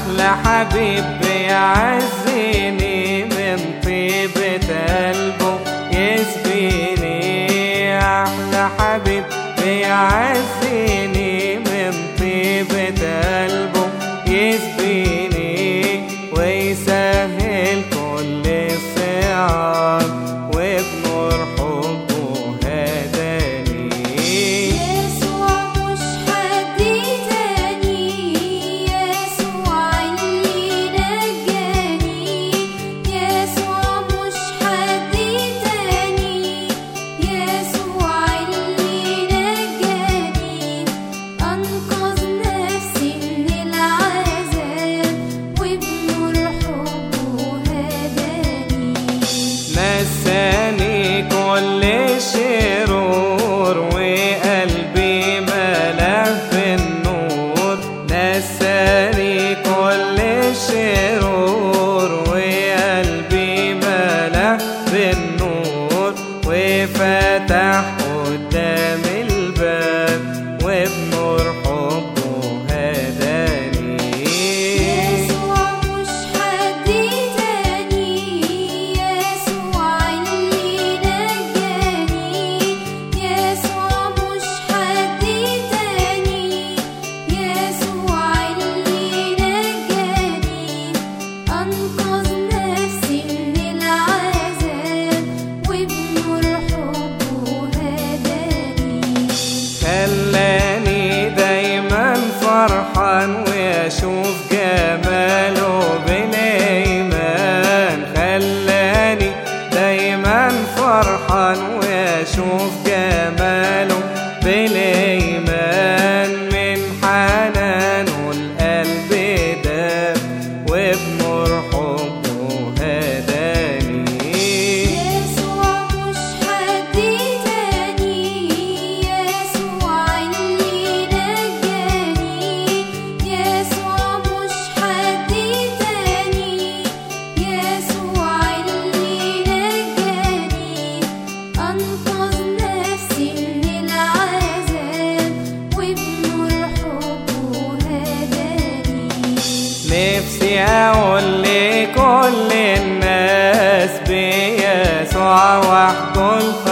أحلى حبيب بيعزيني من طيبة قلبه يسبيني أحلى حبيب بيعزيني من طيبة قلبه يسبيني ويسهل كل الصعاب وبنور حبه هداني يسوع مش حد تاني يسوع اللي نجاني يسوع مش حد تاني يسوع اللي نجاني أنقذ نفسي من العذاب وبنور حبه هداني نساني كل الشرور وقلبي ملف النور نساني كل الشرور وقلبي ملف النور وفتح قدام الباب وبنور حبه هداني يسوع مش حد تاني يسوع اللي نجاني يسوع مش حد تاني يسوع اللي نجاني أنقذ نفسي من العذاب وبنور حبه هداني خلاني دايما فرحان واشوف جماله بالايمان خلاني دايما فرحان واشوف جماله بالايمان من حنانه القلب داب وبنور حبه هداني يسوع مش حد تاني يسوع اللي نجاني يسوع مش حد تاني يسوع اللي نجاني أنقذ نفسي من العذاب وبنور حبه هداني نفسي اقول لكل الناس بيسوع وحده